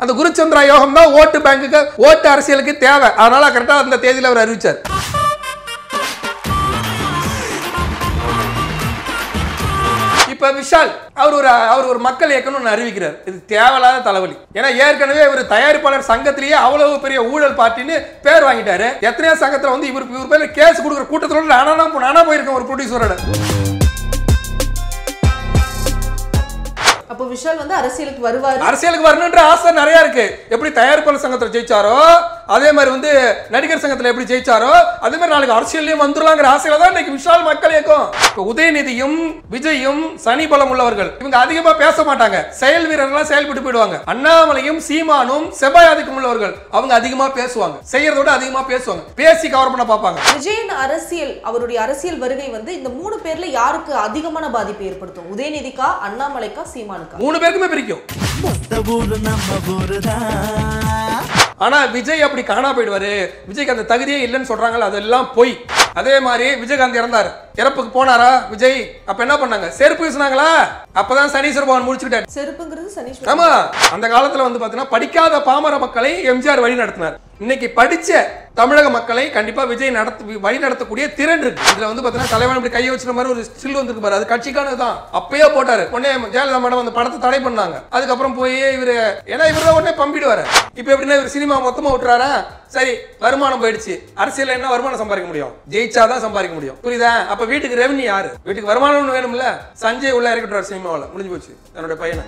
அந்த குருச்சந்திரா யோகம் தான் ஓட்டு பேங்குக்கு ஓட்டு அரசியலுக்கு தேவை அதனால கரெக்டா அந்த தேதியில அவர் அறிவிச்சார் இப்ப விஷால் அவர் ஒரு அவர் ஒரு மக்கள் இயக்கம்னு அறிவிக்கிறார் இது தேவையில்லாத தலைவலி ஏன்னா ஏற்கனவே இவர் தயாரிப்பாளர் சங்கத்திலேயே அவ்வளவு பெரிய ஊழல் பார்ட்டின்னு பேர் வாங்கிட்டாரு எத்தனையோ சங்கத்துல வந்து இவர் இவர் பேர்ல கேஸ் கொடுக்குற கூட்டத்தோட நானா நானா போயிருக்கேன் ஒரு ப்ரொடியூசரோட அப்போ விஷால் வந்து அரசியலுக்கு வருவாரு அரசியலுக்கு வரணுன்ற ஆசை நிறைய இருக்கு எப்படி தயாரிப்பாளர் சங்கத்துல ஜெயிச்சாரோ அதே மாதிரி வந்து நடிகர் சங்கத்துல எப்படி ஜெயிச்சாரோ அதே மாதிரி நாளைக்கு அரசியல்லையும் வந்துடலாங்கிற ஆசையில தான் இன்னைக்கு விஷால் மக்கள் இயக்கம் இப்ப உதயநிதியும் விஜயும் சனி பலம் உள்ளவர்கள் இவங்க அதிகமா பேச மாட்டாங்க செயல் வீரர்களா செயல்பட்டு போயிடுவாங்க அண்ணாமலையும் சீமானும் செவ்வாய் ஆதிக்கம் உள்ளவர்கள் அவங்க அதிகமா பேசுவாங்க செய்யறத விட அதிகமா பேசுவாங்க பேசி கவர் பண்ண பார்ப்பாங்க விஜயின் அரசியல் அவருடைய அரசியல் வருகை வந்து இந்த மூணு பேர்ல யாருக்கு அதிகமான பாதிப்பை ஏற்படுத்தும் உதயநிதிக்கா அண்ணாமலைக்கா சீமானுக்கா மூணு பேருக்குமே பிரிக்கும் மொத்த ஊரு நம்ம ஊருதான் ஆனா விஜய் அப்படி காணா போயிடுவாரு விஜய்க்கு அந்த தகுதியே இல்லைன்னு சொல்றாங்கல்ல அதெல்லாம் பொய் அதே மாதிரி விஜயகாந்த் இறந்தாரு இறப்புக்கு போனாரா விஜய் அப்ப என்ன பண்ணாங்க செருப்பு வீசினாங்களா அப்பதான் சனீஸ்வர பவன் முடிச்சுக்கிட்டாரு செருப்புங்கிறது சனீஸ்வரன் ஆமா அந்த காலத்துல வந்து பாத்தீங்கன்னா படிக்காத பாமர மக்களை எம்ஜிஆர் வழி நடத்தினார் இன்னைக்கு படிச்ச தமிழக மக்களை கண்டிப்பா விஜய் நடத்து வழி நடத்தக்கூடிய திறன் இருக்கு இதுல வந்து பாத்தீங்கன்னா தலைவன் இப்படி கையை வச்சுற மாதிரி ஒரு ஸ்டில் வந்திருக்கு பாரு அது கட்சிக்கானதுதான் அப்பயே போட்டாரு உடனே ஜெயலலிதா மேடம் அந்த படத்தை தடை பண்ணாங்க அதுக்கப்புறம் போய் இவரு ஏன்னா இவர் தான் உடனே பம்பிடுவாரு இப்ப எப்படின்னா இவர் சினிமா மொத்தமா விட்டுறாரா சரி வருமானம் போயிடுச்சு அரசியல் என்ன வருமானம் சம்பாதிக்க முடியும் ஜெயிச்சாதான் சம்பாதிக்க முடியும் புரியுதா அப்ப வீட்டுக்கு ரெவன்யூ யாரு வீட்டுக்கு வருமானம் ஒண்ணு வேணும்ல சஞ்சய் உள்ள இறக்கிட்டு சினிமாவில் முடிஞ்சு போச்சு தன்னுடைய பையனை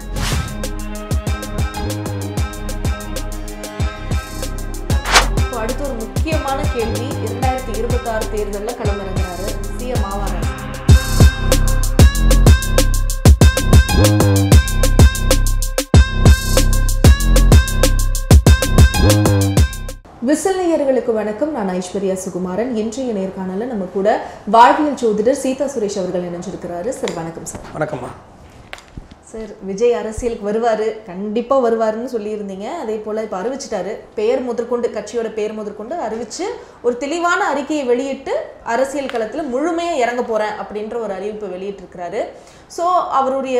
இப்போ அடுத்து ஒரு முக்கியமான கேள்வி இரண்டாயிரத்தி இருபத்தி ஆறு தேர்தலில் களமிறங்குறாரு சிஎம் ஆவாரா விசில் நேயர்களுக்கு வணக்கம் நான் ஐஸ்வர்யா சுகுமாரன் இன்றைய நேர்காணல நம்ம கூட வாழ்வியல் ஜோதிடர் சீதா சுரேஷ் அவர்கள் இணைஞ்சிருக்கிறாரு சார் வணக்கம் சார் வணக்கம்மா சார் விஜய் அரசியலுக்கு வருவாரு கண்டிப்பா வருவாருன்னு சொல்லியிருந்தீங்க அதே போல இப்ப அறிவிச்சிட்டாரு பெயர் முதற்கொண்டு கட்சியோட பெயர் முதற்கொண்டு அறிவிச்சு ஒரு தெளிவான அறிக்கையை வெளியிட்டு அரசியல் களத்துல முழுமையா இறங்க போறேன் அப்படின்ற ஒரு அறிவிப்பு வெளியிட்டிருக்கிறாரு ஸோ அவருடைய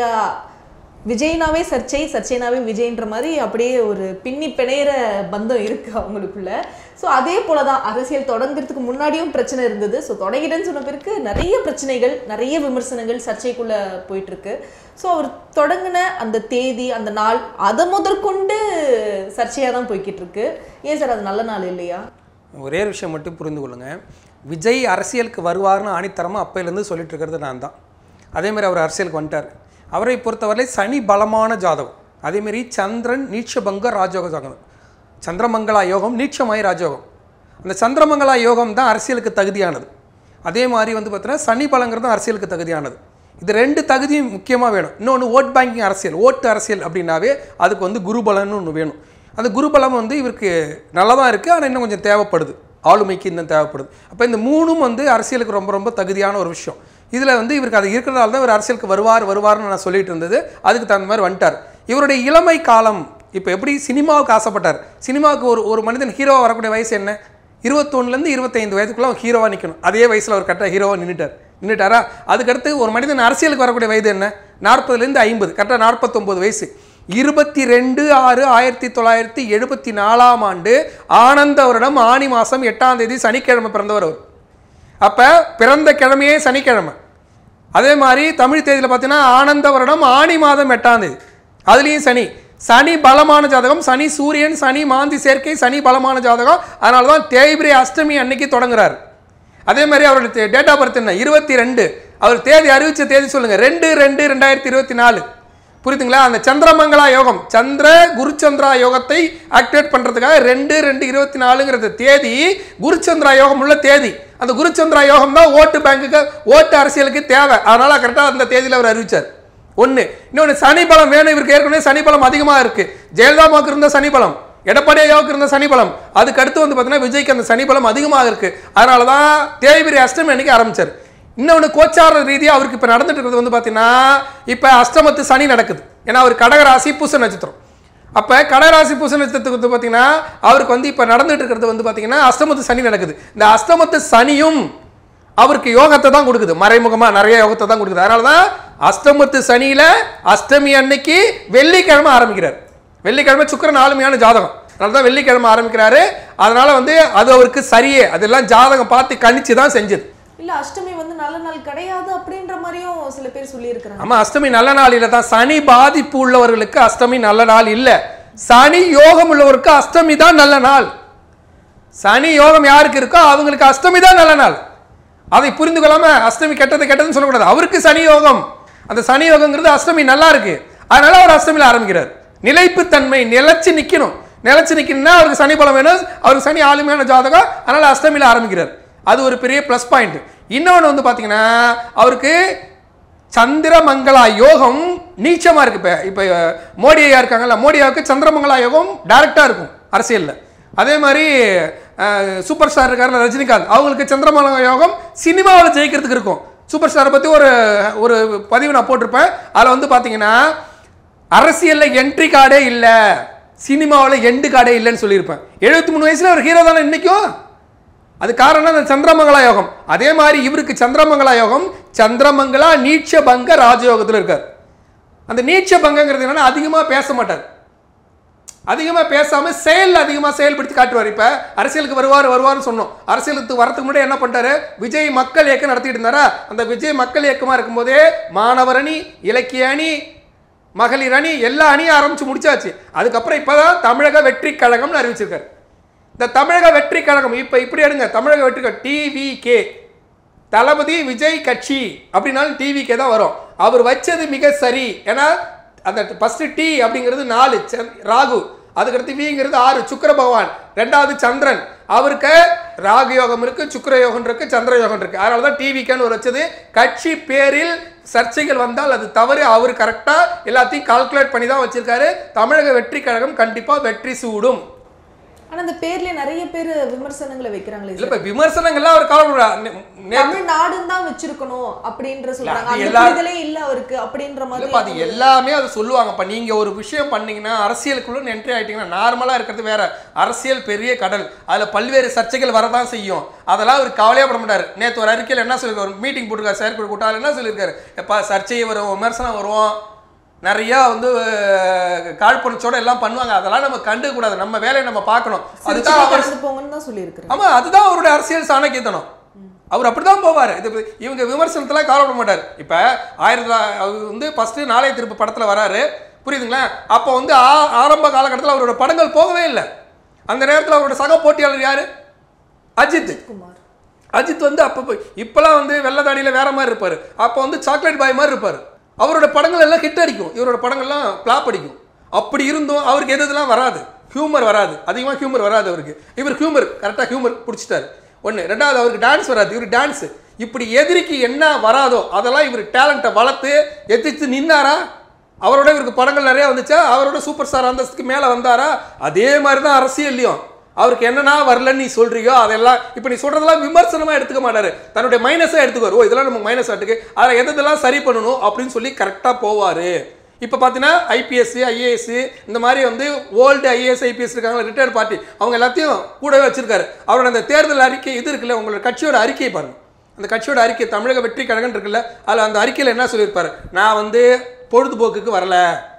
விஜய்னாவே சர்ச்சை சர்ச்சைனாவே விஜய்ன்ற மாதிரி அப்படியே ஒரு பின்னி பிணையிற பந்தம் இருக்கு அவங்களுக்குள்ள ஸோ அதே போல தான் அரசியல் தொடங்குறதுக்கு முன்னாடியும் பிரச்சனை இருந்தது ஸோ தொடங்கிட்டேன்னு சொன்ன பிறகு நிறைய பிரச்சனைகள் நிறைய விமர்சனங்கள் சர்ச்சைக்குள்ள போயிட்டு இருக்கு ஸோ அவர் தொடங்கின அந்த தேதி அந்த நாள் அதை முதற்கொண்டு சர்ச்சையாக தான் போய்கிட்டு இருக்கு ஏன் சார் அது நல்ல நாள் இல்லையா ஒரே ஒரு விஷயம் மட்டும் புரிந்து கொள்ளுங்க விஜய் அரசியலுக்கு வருவார்னு ஆணித்தரமாக அப்பையிலேருந்து சொல்லிட்டு இருக்கிறது நான் தான் அதேமாதிரி அவர் அரசியலுக்கு வந்துட்டார் அவரை பொறுத்தவரை சனி பலமான ஜாதகம் அதேமாரி சந்திரன் நீட்சபங்க ராஜயோக ஜாதகம் சந்திரமங்களா யோகம் நீட்சமாய் ராஜயோகம் அந்த சந்திரமங்களா யோகம் தான் அரசியலுக்கு தகுதியானது அதே மாதிரி வந்து பார்த்தீங்கன்னா சனி பலங்கிறது அரசியலுக்கு தகுதியானது இது ரெண்டு தகுதியும் முக்கியமாக வேணும் இன்னொன்று ஓட் பேங்கிங் அரசியல் ஓட்டு அரசியல் அப்படின்னாவே அதுக்கு வந்து குருபலன்னு ஒன்று வேணும் அந்த குருபலம் வந்து இவருக்கு நல்லா தான் இருக்குது ஆனால் இன்னும் கொஞ்சம் தேவைப்படுது ஆளுமைக்கு இன்னும் தேவைப்படுது அப்போ இந்த மூணும் வந்து அரசியலுக்கு ரொம்ப ரொம்ப தகுதியான ஒரு விஷயம் இதில் வந்து இவருக்கு அது இருக்கிறதால தான் இவர் அரசியலுக்கு வருவார் வருவார்னு நான் சொல்லிட்டு இருந்தது அதுக்கு தகுந்த மாதிரி வந்துட்டார் இவருடைய இளமை காலம் இப்போ எப்படி சினிமாவுக்கு ஆசைப்பட்டார் சினிமாவுக்கு ஒரு ஒரு மனிதன் ஹீரோவாக வரக்கூடிய வயசு என்ன இருபத்தொன்னுலேருந்து இருபத்தைந்து வயதுக்குள்ள அவன் ஹீரோவாக நிற்கணும் அதே வயசில் அவர் கரெக்டாக ஹீரோவாக நின்றுட்டார் நின்றுட்டாரா அதுக்கடுத்து ஒரு மனிதன் அரசியலுக்கு வரக்கூடிய வயது என்ன நாற்பதுலேருந்து ஐம்பது கரெக்டாக நாற்பத்தொம்பது வயசு இருபத்தி ரெண்டு ஆறு ஆயிரத்தி தொள்ளாயிரத்தி எழுபத்தி நாலாம் ஆண்டு ஆனந்த வருடம் ஆனி மாதம் எட்டாம் தேதி சனிக்கிழமை பிறந்தவர் அவர் அப்போ பிறந்த கிழமையே சனிக்கிழமை அதே மாதிரி தமிழ் தேதியில் பார்த்தீங்கன்னா ஆனந்த வருடம் ஆணி மாதம் எட்டாம் தேதி அதுலேயும் சனி சனி பலமான ஜாதகம் சனி சூரியன் சனி மாந்தி சேர்க்கை சனி பலமான ஜாதகம் அதனால தான் தேய்பிரை அஷ்டமி அன்னைக்கு தொடங்குறாரு அதே மாதிரி அவருடைய டேட் ஆஃப் பர்த் என்ன இருபத்தி ரெண்டு அவர் தேதி அறிவிச்ச தேதி சொல்லுங்க ரெண்டு ரெண்டு ரெண்டாயிரத்தி இருபத்தி நாலு புரியுதுங்களா அந்த சந்திரமங்களா யோகம் சந்திர குருச்சந்திரா யோகத்தை ஆக்டிவேட் பண்றதுக்காக ரெண்டு ரெண்டு இருபத்தி நாலுங்கிறது தேதி குருச்சந்திரா யோகம் உள்ள தேதி அந்த குருச்சந்திரா யோகம் தான் ஓட்டு பேங்குக்கு ஓட்டு அரசியலுக்கு தேவை அதனால கரெக்டாக அந்த தேதியில் அவர் அறிவிச்சார் ஒன்று இன்னொன்று சனி பலம் வேணும் இவருக்கு ஏற்கனவே சனி பலம் அதிகமாக இருக்கு ஜெயலலிதாவுக்கு இருந்த சனி பலம் எடப்பாடி ஐயாவுக்கு இருந்த சனி பலம் அதுக்கு அடுத்து வந்து பார்த்தீங்கன்னா விஜய்க்கு அந்த சனி பலம் அதிகமாக இருக்கு அதனால தான் தேய்பிரி அஷ்டமி அன்னைக்கு ஆரம்பிச்சார் இன்னொன்று கோச்சார ரீதியாக அவருக்கு இப்போ நடந்துட்டு இருக்கிறது வந்து பார்த்தீங்கன்னா இப்போ அஷ்டமத்து சனி நடக்குது ஏன்னா அவர் கடகராசி பூச நட்சத்திரம் அப்போ கடகராசி பூச நட்சத்திரத்துக்கு வந்து பார்த்தீங்கன்னா அவருக்கு வந்து இப்போ நடந்துட்டு இருக்கிறது வந்து பார்த்தீங்கன்னா அஷ்டமத்து சனி நடக்குது இந்த அஷ்டமத்து சனியும் அவருக்கு யோகத்தை தான் கொடுக்குது மறைமுகமாக நிறைய யோகத்தை தான் கொடுக்குது அதனால தான் அஷ்டமத்து சனியில் அஷ்டமி அன்னைக்கு வெள்ளிக்கிழமை ஆரம்பிக்கிறார் வெள்ளிக்கிழமை சுக்கிரன் ஆளுமையான ஜாதகம் அதனால தான் வெள்ளிக்கிழமை ஆரம்பிக்கிறாரு அதனால வந்து அது அவருக்கு சரியே அதெல்லாம் ஜாதகம் பார்த்து கணிச்சு தான் செஞ்சது இல்ல அஷ்டமி வந்து நல்ல நாள் கிடையாது அப்படின்ற மாதிரியும் சில பேர் சொல்லி இருக்கிறாங்க ஆமா அஷ்டமி நல்ல நாள் இல்லை தான் சனி பாதிப்பு உள்ளவர்களுக்கு அஷ்டமி நல்ல நாள் இல்லை சனி யோகம் உள்ளவருக்கு அஷ்டமி தான் நல்ல நாள் சனி யோகம் யாருக்கு இருக்கோ அவங்களுக்கு அஷ்டமி தான் நல்ல நாள் அதை புரிந்து கொள்ளாம அஷ்டமி கெட்டது கெட்டதுன்னு சொல்லக்கூடாது அவருக்கு சனி யோகம் அந்த சனி யோகங்கிறது அஷ்டமி நல்லா இருக்கு அதனால அவர் அஷ்டமியில் ஆரம்பிக்கிறார் நிலைப்புத்தன்மை நிலைச்சு நிக்கணும் நிலைச்சு நிக்கணும்னா அவருக்கு சனி பலம் வேணும் அவருக்கு சனி ஆளுமையான ஜாதகம் அதனால அஷ்டமியில் ஆரம்பிக்கிறார் அது ஒரு பெரிய ப்ளஸ் பாயிண்ட் இன்னொன்று வந்து பார்த்தீங்கன்னா அவருக்கு சந்திரமங்களா யோகம் நீச்சமா இருக்கு இப்ப இப்ப மோடி ஐயா இருக்காங்கல்ல மோடி ஐயாவுக்கு சந்திரமங்களா யோகம் டைரக்டா இருக்கும் அரசியல்ல அதே மாதிரி அஹ், சூப்பர் ஸ்டார் இருக்காருல்ல ரஜினிகாந்த் அவங்களுக்கு சந்திரமங்களா யோகம் சினிமாவில் ஜெயிக்கிறதுக்கு இருக்கும் சூப்பர் ஸ்டாரை பத்தி ஒரு ஒரு பதிவு நான் போட்டிருப்பேன் அதில் வந்து பார்த்தீங்கன்னா அரசியல்ல என்ட்ரி கார்டே இல்லை சினிமாவில் எண்டு கார்டே இல்லைன்னு சொல்லியிருப்பேன் எழுபத்தி மூணு வயசுல ஒரு ஹீரோ தானே இன்னைக்கும் அது காரணம் அந்த சந்திரமங்களா யோகம் அதே மாதிரி இவருக்கு சந்திரமங்களா யோகம் சந்திரமங்களா நீட்ச பங்க ராஜயோகத்தில் இருக்கார் அந்த நீட்ச பங்கங்கிறது என்னன்னா அதிகமாக பேச மாட்டார் அதிகமாக பேசாமல் செயல் அதிகமாக செயல்படுத்தி காட்டுவார் இப்போ அரசியலுக்கு வருவார் வருவார்னு சொன்னோம் அரசியலுக்கு வரதுக்கு முன்னாடி என்ன பண்ணிட்டாரு விஜய் மக்கள் இயக்கம் நடத்திட்டு இருந்தாரா அந்த விஜய் மக்கள் இயக்கமாக இருக்கும்போதே மாணவர் அணி இலக்கிய அணி மகளிர் அணி எல்லா அணியும் ஆரம்பிச்சு முடிச்சாச்சு அதுக்கப்புறம் இப்போதான் தமிழக வெற்றி கழகம்னு அறிவிச்சிருக்காரு இந்த தமிழக வெற்றி கழகம் இப்போ இப்படி எடுங்க தமிழக வெற்றி கழகம் டிவிகே தளபதி விஜய் கட்சி அப்படின்னாலும் டிவிக்கே தான் வரும் அவர் வச்சது மிக சரி ஏன்னா அந்த ஃபர்ஸ்ட் டி அப்படிங்கிறது நாலு சந்த்- ராகு அதுக்கடுத்து விங்கிறது ஆறு சுக்கிர பகவான் ரெண்டாவது சந்திரன் அவருக்கு ராகு யோகம் இருக்கு சுக்கிர யோகம் இருக்கு சந்திர யோகம் இருக்கு அதனால தான் டிவிக்கேன்னு ஒரு வச்சது கட்சி பேரில் சர்ச்சைகள் வந்தால் அது தவறு அவர் கரெக்டா எல்லாத்தையும் கால்குலேட் பண்ணி தான் வச்சிருக்காரு தமிழக வெற்றி கழகம் கண்டிப்பா வெற்றி சூடும் ஆனா அந்த பேர்ல நிறைய பேர் விமர்சனங்களை வைக்கிறாங்களே இல்ல இப்ப விமர்சனங்கள்லாம் அவர் கவலைப்படுறார் தமிழ்நாடுன்னு தான் வச்சிருக்கணும் அப்படின்ற சொல்றாங்க அது அந்த எல்லா- புரிதலே இல்ல அவருக்கு அப்படின்ற இல்லப்பா அது மாதிரி எல்லாமே அது சொல்லுவாங்கப்பா நீங்க ஒரு விஷயம் பண்ணீங்கன்னா அரசியலுக்குள்ள என்ட்ரி ஆயிட்டீங்கன்னா நார்மலா இருக்கிறது வேற அரசியல் பெரிய கடல் அதுல பல்வேறு சர்ச்சைகள் வரதான் செய்யும் அதெல்லாம் அவர் கவலையப்பட மாட்டாரு நேத்து ஒரு அறிக்கையில் என்ன சொல்லிருக்காரு ஒரு மீட்டிங் போட்டிருக்காரு செயற்குழு கூட்டாளர் என்ன சொல்லியிருக்காரு எப்பா சர்ச்சை வரும் விமர்சனம் வரும் நிறைய வந்து அஹ், காழ்ப்புணர்ச்சியோட எல்லாம் பண்ணுவாங்க அதெல்லாம் நம்ம கண்டுக்க கூடாது நம்ம வேலையை நம்ம பார்க்கணும் அதுதான் அவர் கடந்து போங்கன்னு தான் சொல்லியிருக்கிறேன் ஆமா அதுதான் அவருடைய அரசியல் சாணக்கியத்தனம் அவர் அப்படிதான் போவார் இது இவங்க விமர்சனத்தெல்லாம் கவலைப்பட மாட்டார் இப்ப ஆயிரத்தி தொள்ளா- அவர் வந்து ஃபர்ஸ்ட் நாளைய திருப்பு படத்துல வராரு புரியுதுங்களா அப்போ வந்து ஆ- ஆரம்ப காலகட்டத்தில் அவரோட படங்கள் போகவே இல்லை அந்த நேரத்தில் அவரோட சக போட்டியாளர் யாரு அஜித் குமார் அஜித் வந்து அப்போ போய் இப்போலாம் வந்து வெள்ளதாடியில் வேற மாதிரி இருப்பார் அப்போ வந்து சாக்லேட் பாய் மாதிரி இருப்பார் அவரோட படங்கள் எல்லாம் ஹிட் அடிக்கும் இவரோட படங்கள்லாம் ஃப்ளாப் அடிக்கும் அப்படி இருந்தும் அவருக்கு எது எதுலாம் வராது ஹியூமர் வராது அதிகமாக ஹியூமர் வராது அவருக்கு இவர் ஹியூமர் கரெக்டாக ஹியூமர் பிடிச்சிட்டாரு ஒன்று ரெண்டாவது அவருக்கு டான்ஸ் வராது இவர் டான்ஸ் இப்படி எதிரிக்கு என்ன வராதோ அதெல்லாம் இவர் டேலண்ட்டை வளர்த்து எதிர்த்து நின்னாரா அவரோட இவருக்கு படங்கள் நிறைய வந்துச்சா அவரோட சூப்பர் ஸ்டார் அந்தஸ்துக்கு மேலே வந்தாரா அதே மாதிரி தான் அரசியல்லையும் அவருக்கு என்னன்னா வரலன்னு நீ சொல்றியோ அதெல்லாம் இப்போ நீ சொல்றதெல்லாம் விமர்சனமா எடுத்துக்க மாட்டாரு தன்னுடைய மைனஸா எடுத்துக்குவார் ஓ இதெல்லாம் நமக்கு மைனஸ் ஆட்டுக்கு அதில் எது எதெல்லாம் சரி பண்ணணும் அப்படின்னு சொல்லி கரெக்டாக போவார் இப்போ பார்த்தீங்கன்னா ஐபிஎஸ் ஐஏஎஸ் இந்த மாதிரி வந்து ஓல்டு ஐஏஎஸ் ஐபிஎஸ் இருக்காங்க ரிட்டையர்ட் பார்ட்டி அவங்க எல்லாத்தையும் கூடவே வச்சிருக்காரு அவரோட அந்த தேர்தல் அறிக்கை இது இருக்குல்ல உங்களோட கட்சியோட அறிக்கை பாருங்க அந்த கட்சியோட அறிக்கை தமிழக வெற்றி கழகம் இருக்குல்ல அதில் அந்த அறிக்கையில் என்ன சொல்லியிருப்பாரு நான் வந்து பொழுதுபோக்குக்கு வரல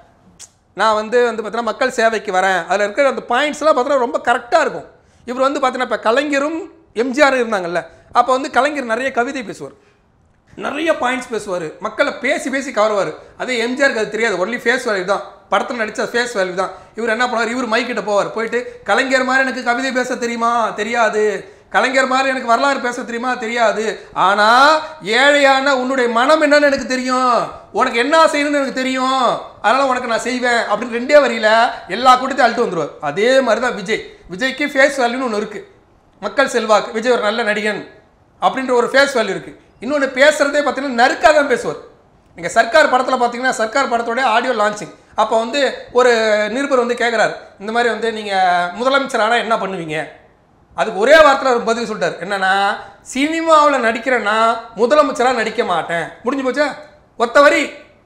நான் வந்து வந்து பார்த்தீங்கன்னா மக்கள் சேவைக்கு வரேன் அதில் இருக்கிற அந்த பாயிண்ட்ஸ்லாம் பார்த்தீங்கன்னா ரொம்ப கரெக்டாக இருக்கும் இவர் வந்து பார்த்தீங்கன்னா இப்போ கலைஞரும் எம்ஜிஆர் இருந்தாங்கல்ல அப்போ வந்து கலைஞர் நிறைய கவிதை பேசுவார் நிறைய பாயிண்ட்ஸ் பேசுவார் மக்களை பேசி பேசி கவருவார் அதே எம்ஜிஆருக்கு அது தெரியாது ஒன்லி ஃபேஸ் வேல்யூ தான் படத்தில் நடித்த ஃபேஸ் வேல்யூ தான் இவர் என்ன பண்ணுவார் இவர் மைக்கிட்ட போவார் போயிட்டு கலைஞர் மாதிரி எனக்கு கவிதை பேச தெரியுமா தெரியாது கலைஞர் மாதிரி எனக்கு வரலாறு பேச தெரியுமா தெரியாது ஆனா ஏழையான உன்னுடைய மனம் என்னன்னு எனக்கு தெரியும் உனக்கு என்ன செய்யணும்னு எனக்கு தெரியும் அதனால உனக்கு நான் செய்வேன் அப்படின்னு ரெண்டே வரியில எல்லா கூட்டத்தையும் அழுட்டு வந்துருவார் அதே மாதிரி தான் விஜய் விஜய்க்கு ஃபேஸ் வேல்யூன்னு ஒன்று இருக்கு மக்கள் செல்வாக்கு விஜய் ஒரு நல்ல நடிகன் அப்படின்ற ஒரு ஃபேஸ் வேல்யூ இருக்கு இன்னொன்று பேசுறதே பார்த்தீங்கன்னா நறுக்காக தான் பேசுவார் நீங்கள் சர்க்கார் படத்தில் பார்த்தீங்கன்னா சர்க்கார் படத்தோட ஆடியோ லான்ச்சிங் அப்போ வந்து ஒரு நிருபர் வந்து கேட்குறாரு இந்த மாதிரி வந்து நீங்கள் முதலமைச்சர் ஆனால் என்ன பண்ணுவீங்க அதுக்கு ஒரே வார்த்தையில் அவர் பதில் சொல்லிட்டார் என்னன்னா சினிமாவில் நடிக்கிறேன்னா முதலமைச்சராக நடிக்க மாட்டேன் முடிஞ்சு போச்சா ஒத்த வரி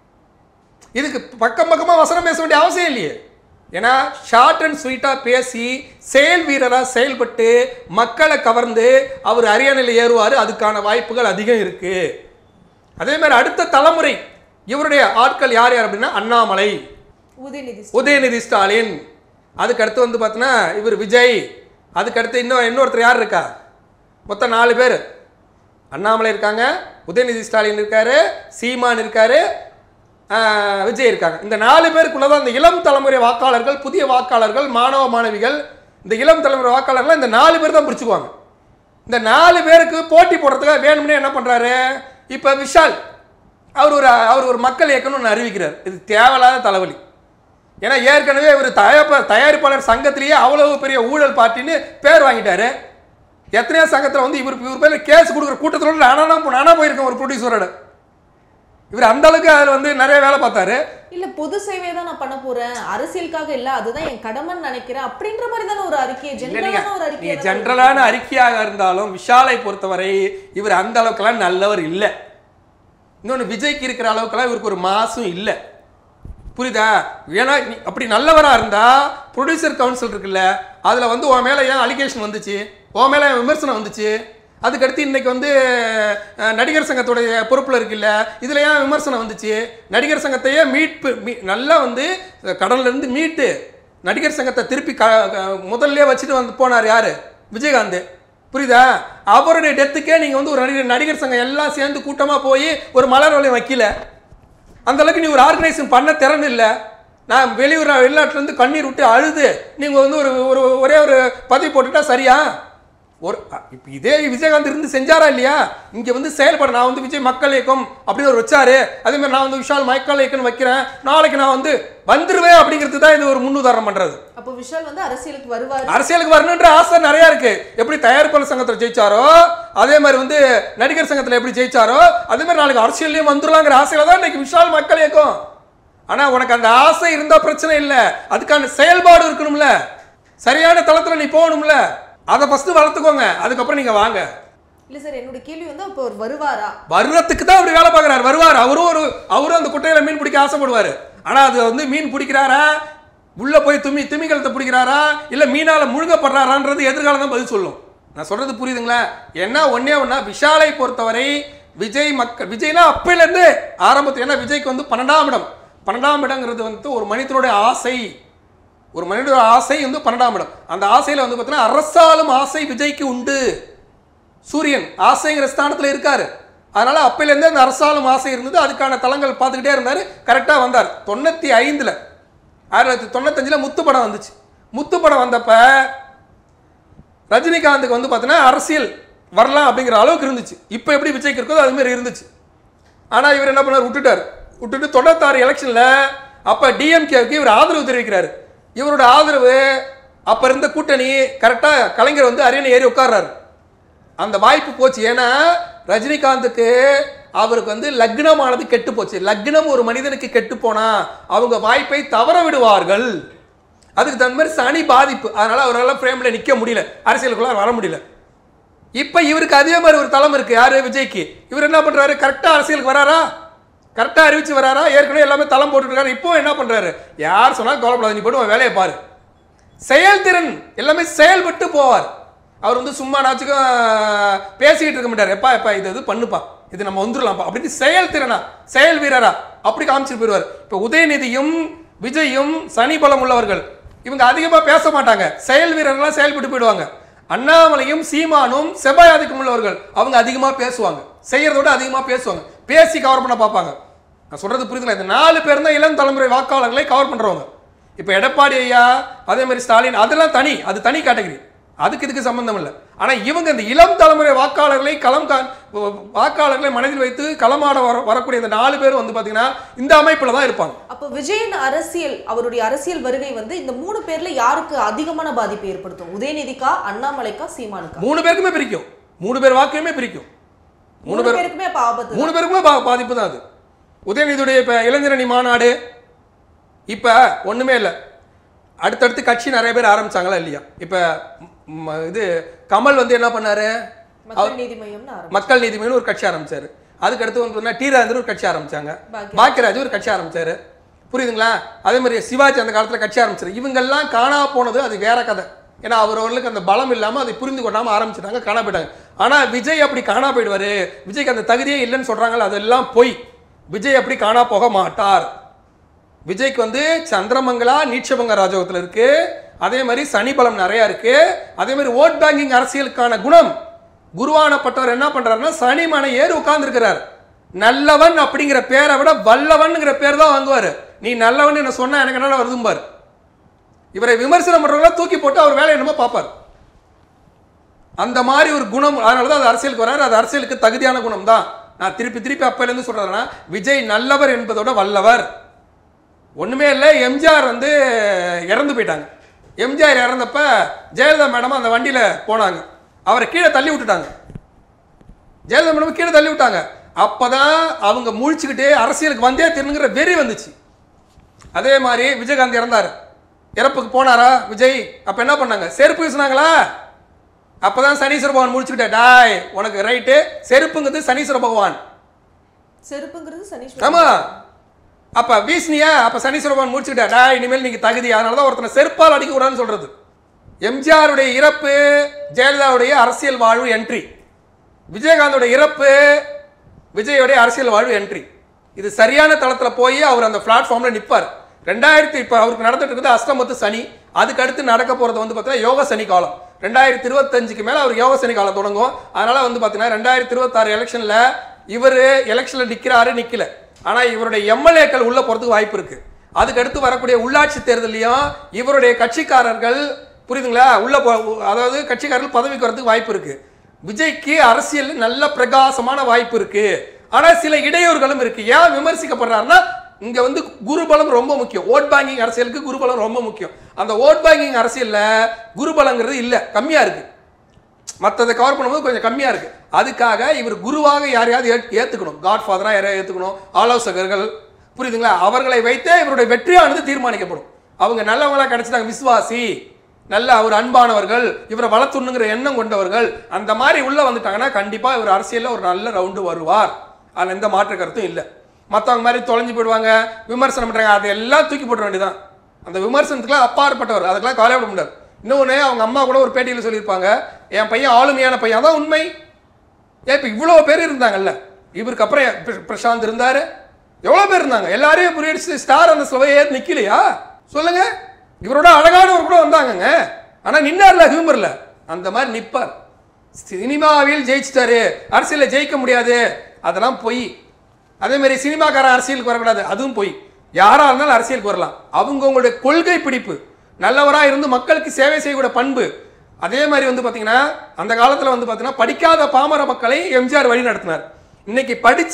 இதுக்கு பக்கம் பக்கமாக வசனம் பேச வேண்டிய அவசியம் இல்லையே ஏன்னா ஷார்ட் அண்ட் ஸ்வீட்டாக பேசி செயல் வீரராக செயல்பட்டு மக்களை கவர்ந்து அவர் அரியணையில் ஏறுவார் அதுக்கான வாய்ப்புகள் அதிகம் இருக்கு அதே மாதிரி அடுத்த தலைமுறை இவருடைய ஆட்கள் யார் யார் அப்படின்னா அண்ணாமலை உதயநிதி உதயநிதி ஸ்டாலின் அதுக்கு அடுத்து வந்து பார்த்தீங்கன்னா இவர் விஜய் அதுக்கு அடுத்து இன்னும் இன்னொருத்தர் யார் இருக்கா மொத்தம் நாலு பேர் அண்ணாமலை இருக்காங்க உதயநிதி ஸ்டாலின் இருக்காரு சீமான் இருக்காரு ஆஹ், விஜய் இருக்காங்க இந்த நாலு பேருக்குள்ள தான் இந்த இளம் தலைமுறை வாக்காளர்கள் புதிய வாக்காளர்கள் மாணவ மாணவிகள் இந்த இளம் தலைமுறை வாக்காளர்கள் இந்த நாலு பேர் தான் பிடிச்சுக்குவாங்க இந்த நாலு பேருக்கு போட்டி போடுறதுக்காக வேணும்னே என்ன பண்றாரு இப்போ விஷால் அவர் ஒரு அவர் ஒரு மக்கள் இயக்கம்னு ஒன்று அறிவிக்கிறார் இது தேவையில்லாத தலைவலி ஏன்னா ஏற்கனவே இவர் தயாரிப்ப தயாரிப்பாளர் சங்கத்திலேயே அவ்வளவு பெரிய ஊழல் பார்ட்டின்னு பேர் வாங்கிட்டாரு எத்தனையோ சங்கத்தில் வந்து இவர் இவர் பேர் கேஸ் கொடுக்குற கூட்டத்தில் நானா நானா போயிருக்கேன் ஒரு ப்ரொடியூசரோட இவர் அந்த அளவுக்கு அதில் வந்து நிறைய வேலை பார்த்தாரு இல்ல பொது சேவை தான் நான் பண்ண போறேன் அரசியலுக்காக இல்ல அதுதான் என் கடமைன்னு நினைக்கிறேன் அப்படின்ற மாதிரி தானே ஒரு அறிக்கை ஜெனரலான ஒரு அறிக்கை நீங்க ஜென்ரலான அறிக்கையாக இருந்தாலும் விஷாலை பொறுத்தவரை இவர் அந்த அளவுக்கெல்லாம் நல்லவர் இல்லை இன்னொன்று விஜய்க்கு இருக்கிற அளவுக்கெல்லாம் இவருக்கு ஒரு மாசும் இல்லை புரியுதா ஏன்னா நீ அப்படி நல்லவராக இருந்தா ப்ரொடியூசர் கவுன்சில் இருக்குல்ல அதில் வந்து உன் மேலே ஏன் அலிகேஷன் வந்துச்சு உன் மேலே ஏன் விமர்சனம் வந்துச்சு அதுக்கடுத்து இன்னைக்கு வந்து அஹ், நடிகர் சங்கத்துடைய பொறுப்பில் இருக்குல்ல இதில் ஏன் விமர்சனம் வந்துச்சு நடிகர் சங்கத்தையே மீட்பு மீ நல்லா வந்து கடல்ல இருந்து மீட்டு நடிகர் சங்கத்தை திருப்பி க க- முதல்லயே வச்சுட்டு வந்து போனார் யார் விஜயகாந்த் புரியுதா அவருடைய டெத்துக்கே நீங்கள் வந்து ஒரு நடிகர் நடிகர் சங்கம் எல்லாம் சேர்ந்து கூட்டமாக போய் ஒரு மலர் வளையம் வைக்கல அந்த அளவுக்கு நீ ஒரு ஆர்கனைசேஷன் பண்ண திறன் இல்லை நான் வெளியூர் வெளிநாட்டிலேருந்து கண்ணீர் விட்டு அழுது நீங்கள் வந்து ஒரு ஒரு ஒரே ஒரு பதவி போட்டுட்டா சரியா ஒரு இப்போ இதே விஜயகாந்த் இருந்து செஞ்சாரா இல்லையா இங்கே வந்து செயல்பட நான் வந்து விஜய் மக்கள் இயக்கம் அப்படின்னு ஒரு வச்சாரு அதே மாதிரி நான் வந்து விஷால் மக்கள் இயக்கம் வைக்கிறேன் நாளைக்கு நான் வந்து வந்துருவேன் அப்படிங்கிறது தான் இது ஒரு முன்னுதாரணம் பண்ணுறது அப்போ விஷால் வந்து அரசியலுக்கு வருவாரு அரசியலுக்கு வரணுன்ற ஆசை நிறைய இருக்கு எப்படி தயாரிப்பாளர் சங்கத்தில் ஜெயிச்சாரோ அதே மாதிரி வந்து நடிகர் சங்கத்தில் எப்படி ஜெயிச்சாரோ அதே மாதிரி நாளைக்கு அரசியல்லையும் வந்துடலாங்கிற ஆசையில தான் இன்னைக்கு விஷால் மக்கள் இயக்கம் ஆனா உனக்கு அந்த ஆசை இருந்தா பிரச்சனை இல்லை அதுக்கான செயல்பாடு இருக்கணும்ல சரியான தளத்துல நீ போகணும்ல அதை ஃபர்ஸ்ட் வளர்த்துக்கோங்க அதுக்கப்புறம் நீங்க வாங்க இல்ல சார் என்னோட கேள்வி வந்து அப்போ அவர் வருவாரா வர்றதுக்கு தான் அப்படி வேலை பார்க்குறாரு வருவார் அவரும் ஒரு அவரும் அந்த குட்டையில மீன் பிடிக்க ஆசைப்படுவார் ஆனா அது வந்து மீன் பிடிக்கிறாரா உள்ள போய் துமி திமிங்கலத்தை பிடிக்கிறாரா இல்ல மீனால முழுங்கப்படுறாரான்றது எதிர்காலம் தான் பதில் சொல்லும் நான் சொல்றது புரியுதுங்களா என்ன ஒண்ணே ஒண்ணா விஷாலை பொறுத்தவரை விஜய் மக்கள் விஜய்னா அப்பையில இருந்து ஆரம்பத்தில் ஏன்னா விஜய்க்கு வந்து பன்னெண்டாம் இடம் பன்னெண்டாம் இடங்கிறது வந்து ஒரு மனிதனுடைய ஆசை ஒரு மனிதனோட ஆசை வந்து பன்னெண்டாம் இடம் அந்த ஆசையில வந்து பார்த்தீங்கன்னா அரசாலும் ஆசை விஜய்க்கு உண்டு சூரியன் ஆசைங்கிற ஸ்தானத்தில் இருக்காரு அதனால அப்பையிலேருந்தே அந்த அரசாலும் ஆசை இருந்தது அதுக்கான தளங்கள் பார்த்துக்கிட்டே இருந்தார் கரெக்டாக வந்தார் தொண்ணூற்றி ஐந்தில் ஆயிரத்தி தொள்ளாயிரத்தி தொண்ணூத்தஞ்சில் முத்து படம் வந்துச்சு முத்து படம் வந்தப்ப ரஜினிகாந்துக்கு வந்து பார்த்தீங்கன்னா அரசியல் வரலாம் அப்படிங்கிற அளவுக்கு இருந்துச்சு இப்போ எப்படி விஜய்க்கு இருக்கோ அது மாதிரி இருந்துச்சு ஆனால் இவர் என்ன பண்ணார் விட்டுட்டார் விட்டுட்டு தொண்ணூத்தாறு எலெக்ஷனில் அப்போ டிஎம்கேவுக்கு இவர் ஆதரவு தெரிவிக்கிறார் இவரோட ஆதரவு அப்போ இருந்த கூட்டணி கரெக்டாக கலைஞர் வந்து அரியணை ஏறி உட்கார்றாரு அந்த வாய்ப்பு போச்சு ஏன்னா ரஜினிகாந்துக்கு அவருக்கு வந்து லக்னமானது கெட்டு போச்சு லக்னம் ஒரு மனிதனுக்கு கெட்டு போனா அவங்க வாய்ப்பை தவற விடுவார்கள் அதுக்கு தகுந்த மாதிரி சனி பாதிப்பு அதனால அவரால் ஃப்ரேமில் நிற்க முடியல அரசியலுக்குள்ள வர முடியல இப்போ இவருக்கு அதே மாதிரி ஒரு தளம் இருக்கு யாரு விஜய்க்கு இவர் என்ன பண்றாரு கரெக்டாக அரசியலுக்கு வராரா கரெக்டாக அறிவிச்சு வராரா ஏற்கனவே எல்லாமே தளம் போட்டுட்டு இருக்காரு இப்போ என்ன பண்றாரு யார் சொன்னாலும் கவலைப்படாத நீ போட்டு உன் வேலையை பாரு செயல்திறன் எல்லாமே செயல்பட்டு போவார் அவர் வந்து சும்மா நாச்சுக்கும் பேசிக்கிட்டு இருக்க மாட்டார் எப்பா எப்பா இது இது பண்ணுப்பா இது நம்ம வந்துடலாம்ப்பா அப்படின்னு செயல்திறனா செயல் வீரரா அப்படி காமிச்சிட்டு போயிடுவார் இப்போ உதயநிதியும் விஜயும் சனி பலம் உள்ளவர்கள் இவங்க அதிகமாக பேச மாட்டாங்க செயல் வீரர்களாக செயல்பட்டு போயிடுவாங்க அண்ணாமலையும் சீமானும் செவ்வாய் ஆதிக்கம் உள்ளவர்கள் அவங்க அதிகமாக பேசுவாங்க செய்யறத விட அதிகமாக பேசுவாங்க பேசி கவர் பண்ண பார்ப்பாங்க நான் சொல்றது புரியுதுங்களா இந்த நாலு பேர் தான் இளம் தலைமுறை வாக்காளர்களை கவர் பண்றவங்க இப்போ எடப்பாடி ஐயா அதே மாதிரி ஸ்டாலின் அதெல்லாம் தனி அது தனி கேட்டகரி அதுக்கு இதுக்கு சம்பந்தம் இல்லை ஆனா இவங்க இந்த இளம் தலைமுறை வாக்காளர்களை களம் கா வாக்காளர்களை மனதில் வைத்து களமாட வர வரக்கூடிய இந்த நாலு பேர் வந்து பாத்தீங்கன்னா இந்த அமைப்புல தான் இருப்பாங்க அப்போ விஜயின் அரசியல் அவருடைய அரசியல் வருகை வந்து இந்த மூணு பேர்ல யாருக்கு அதிகமான பாதிப்பை ஏற்படுத்தும் உதயநிதிக்கா அண்ணாமலைக்கா சீமானுக்கா மூணு பேருக்குமே பிரிக்கும் மூணு பேர் வாக்கையுமே பிரிக்கும் மூணு பேருக்குமே அப்ப ஆபத்து மூணு பேருக்குமே பா- பாதிப்பு தான் அது உதயநிதியுடைய இப்போ இளைஞரணி மாநாடு இப்போ ஒன்றுமே இல்லை அடுத்தடுத்து கட்சி நிறைய பேர் ஆரம்பிச்சாங்களா இல்லையா இப்போ இது கமல் வந்து என்ன பண்ணாரு மக்கள் நீதி மையம்னு ஆரம்பி மக்கள் நீதி மய்யம்னு ஒரு கட்சி ஆரம்பிச்சாரு அதுக்கு அடுத்து வந்து பார்த்தீங்கன்னா டி ராஜேந்தர் ஒரு கட்சி ஆரம்பிச்சாங்க பாக்யராஜ். பாக்கியராஜ் ஒரு கட்சி ஆரம்பிச்சாரு புரியுதுங்களா அதே மாதிரி சிவாஜி அந்த காலத்துல கட்சி ஆரம்பிச்சாரு இவங்கெல்லாம் காணா போனது அது வேற கதை ஏன்னா அவரவர்களுக்கு அந்த பலம் இல்லாம அதை புரிந்து கொள்ளாம ஆரம்பிச்சிட்டாங்க காணா போயிட்டாங்க ஆனா விஜய் அப்படி காணா போயிடுவாரு விஜய்க்கு அந்த தகுதியே இல்லைன்னு சொல்றாங்கல்ல அதெல்லாம் பொய் விஜய் அப்படி காணா போக மாட்டார் விஜய்க்கு வந்து சந்திரமங்கலா நீட்சபங்க ராஜோகத்தில் இருக்கு அதே மாதிரி சனி பலம் நிறைய இருக்கு அதே மாதிரி ஓட் பேங்கிங் அரசியலுக்கான குணம் குருவானப்பட்டவர் என்ன பண்றாருன்னா சனி மனை ஏறி உட்கார்ந்துருக்கிறார் நல்லவன் அப்படிங்கிற பேரை விட வல்லவன்ங்கிற பேர் தான் வாங்குவார் நீ நல்லவன் என்ன சொன்னா எனக்கு என்ன வருதும்பார் இவரை விமர்சனம் பண்றவங்கள தூக்கி போட்டு அவர் வேலை என்னமோ பார்ப்பார் அந்த மாதிரி ஒரு குணம் அதனால தான் அது அரசியலுக்கு வராரு அது அரசியலுக்கு தகுதியான குணம் தான் நான் திருப்பி திருப்பி அப்பையிலேருந்து சொல்றதுன்னா விஜய் நல்லவர் என்பதோட வல்லவர் ஒண்ணுமே இல்லை எம்ஜிஆர் வந்து இறந்து போயிட்டாங்க எம்ஜிஆர் இறந்தப்ப ஜெயலலிதா மேடம் அந்த வண்டியில போனாங்க அவரை கீழே தள்ளி விட்டுட்டாங்க ஜெயலலிதா மேடம் கீழே தள்ளி விட்டாங்க அப்பதான் அவங்க முழிச்சுக்கிட்டு அரசியலுக்கு வந்தே திருணுங்கிற வெறி வந்துச்சு அதே மாதிரி விஜயகாந்த் இறந்தார் இறப்புக்கு போனாரா விஜய் அப்ப என்ன பண்ணாங்க செருப்பு வீசினாங்களா அப்பதான் சனீஸ்வர பகவான் முடிச்சுக்கிட்டே டாய் உனக்கு ரைட்டு செருப்புங்கிறது சனீஸ்வர பகவான் செருப்புங்கிறது சனீஸ்வரன் ஆமா அப்ப வீசினியா அப்ப சனீஸ்வர பகவான் முடிச்சுக்கிட்டா டாய் இனிமேல் நீங்க தகுதி அதனால தான் ஒருத்தனை செருப்பால் அடிக்க கூடாதுன்னு சொல்றது எம்ஜிஆருடைய இறப்பு ஜெயலலிதாவுடைய அரசியல் வாழ்வு என்ட்ரி விஜயகாந்தோட இறப்பு விஜயோடைய அரசியல் வாழ்வு என்ட்ரி இது சரியான தளத்துல போய் அவர் அந்த பிளாட்ஃபார்ம்ல நிப்பார் ரெண்டாயிரத்தி இப்போ அவருக்கு நடந்துட்டு இருக்குது அஷ்டமத்து சனி அதுக்கு அடுத்து நடக்க போறது வந்து பார்த்தீங்கன்னா யோக சனி காலம் ரெண்டாயிரத்தி இருபத்தஞ்சுக்கு மேல அவர் யோக சனி காலம் தொடங்கும் அதனால வந்து பார்த்தீங்கன்னா ரெண்டாயிரத்தி இருபத்தாறு எலெக்ஷன்ல இவர் எலெக்ஷன்ல நிக்கிறாரு நிக்கல ஆனா இவருடைய எம்எல்ஏக்கள் உள்ள போறதுக்கு வாய்ப்பு இருக்கு அதுக்கு அடுத்து வரக்கூடிய உள்ளாட்சி தேர்தலையும் இவருடைய கட்சிக்காரர்கள் புரியுதுங்களா உள்ள போ அதாவது கட்சிக்காரர்கள் பதவிக்கு வரதுக்கு வாய்ப்பு இருக்கு விஜய்க்கு அரசியல் நல்ல பிரகாசமான வாய்ப்பு இருக்கு ஆனா சில இடையூறுகளும் இருக்கு ஏன் விமர்சிக்கப்படுறாருன்னா இங்க வந்து குருபலம் ரொம்ப முக்கியம் ஓட் பேங்கிங் அரசியலுக்கு குருபலம் ரொம்ப முக்கியம் அந்த ஓட் பேங்கிங் அரசியல்ல குருபலங்கிறது இல்ல கம்மியா இருக்கு மற்றதை கவர் பண்ணும்போது கொஞ்சம் கம்மியாக இருக்கு அதுக்காக இவர் குருவாக யாரையாவது ஏத்- ஏத்துக்கணும் காட் ஃபாதராக யாரையாவது ஏற்றுக்கணும் ஆலோசகர்கள் புரியுதுங்களா அவர்களை வைத்தே இவருடைய வெற்றியானது தீர்மானிக்கப்படும் அவங்க நல்லவங்களா கிடைச்சிட்டாங்க விசுவாசி நல்ல அவர் அன்பானவர்கள் இவரை வளர்த்துணுங்கிற எண்ணம் கொண்டவர்கள் அந்த மாதிரி உள்ள வந்துட்டாங்கன்னா கண்டிப்பா இவர் அரசியல்ல ஒரு நல்ல ரவுண்டு வருவார் அதில் எந்த மாற்று கருத்தும் இல்லை மற்றவங்க மாதிரி தொலைஞ்சு போயிடுவாங்க விமர்சனம் பண்றாங்க அதையெல்லாம் தூக்கி போட வேண்டியதான் அந்த விமர்சனத்துக்குலாம் அப்பாற்பட்டவர் அதுக்கெல்லாம் கவலைப்பட முடியாது இன்னொன்று அவங்க அம்மா கூட ஒரு பேட்டியில் சொல்லியிருப்பாங்க என் பையன் ஆளுமையான பையன் அதான் உண்மை ஏன் இப்போ இவ்வளோ பேர் இருந்தாங்கல்ல இவருக்கு அப்புறம் எ- பிர- பிரசாந்த் இருந்தாரு எவ்வளோ பேர் இருந்தாங்க எல்லாரையும் புரியடிச்சு ஸ்டார் அந்த ஸ்லோவை ஏறி நிக்கலையா சொல்லுங்க இவரோட அழகானவர் கூட வந்தாங்கங்க ஆனா நின்னார்ல ஹியூமர்ல அந்த மாதிரி நிப்பார் சினிமாவில் ஜெயிச்சிட்டாரு அரசியல்ல ஜெயிக்க முடியாது அதெல்லாம் பொய் அதே மாதிரி சினிமாக்காரன் அரசியலுக்கு வரக்கூடாது அதுவும் பொய் யாரா இருந்தாலும் அரசியலுக்கு வரலாம் அவங்க உங்களுடைய கொள்கை பிடிப்பு நல்லவரா இருந்து மக்களுக்கு சேவை செய்யக்கூடிய பண்பு அதே மாதிரி வந்து பாத்தீங்கன்னா அந்த காலத்துல வந்து பாத்தீங்கன்னா படிக்காத பாமர மக்களை எம்ஜிஆர் வழி நடத்தினார் இன்னைக்கு படிச்ச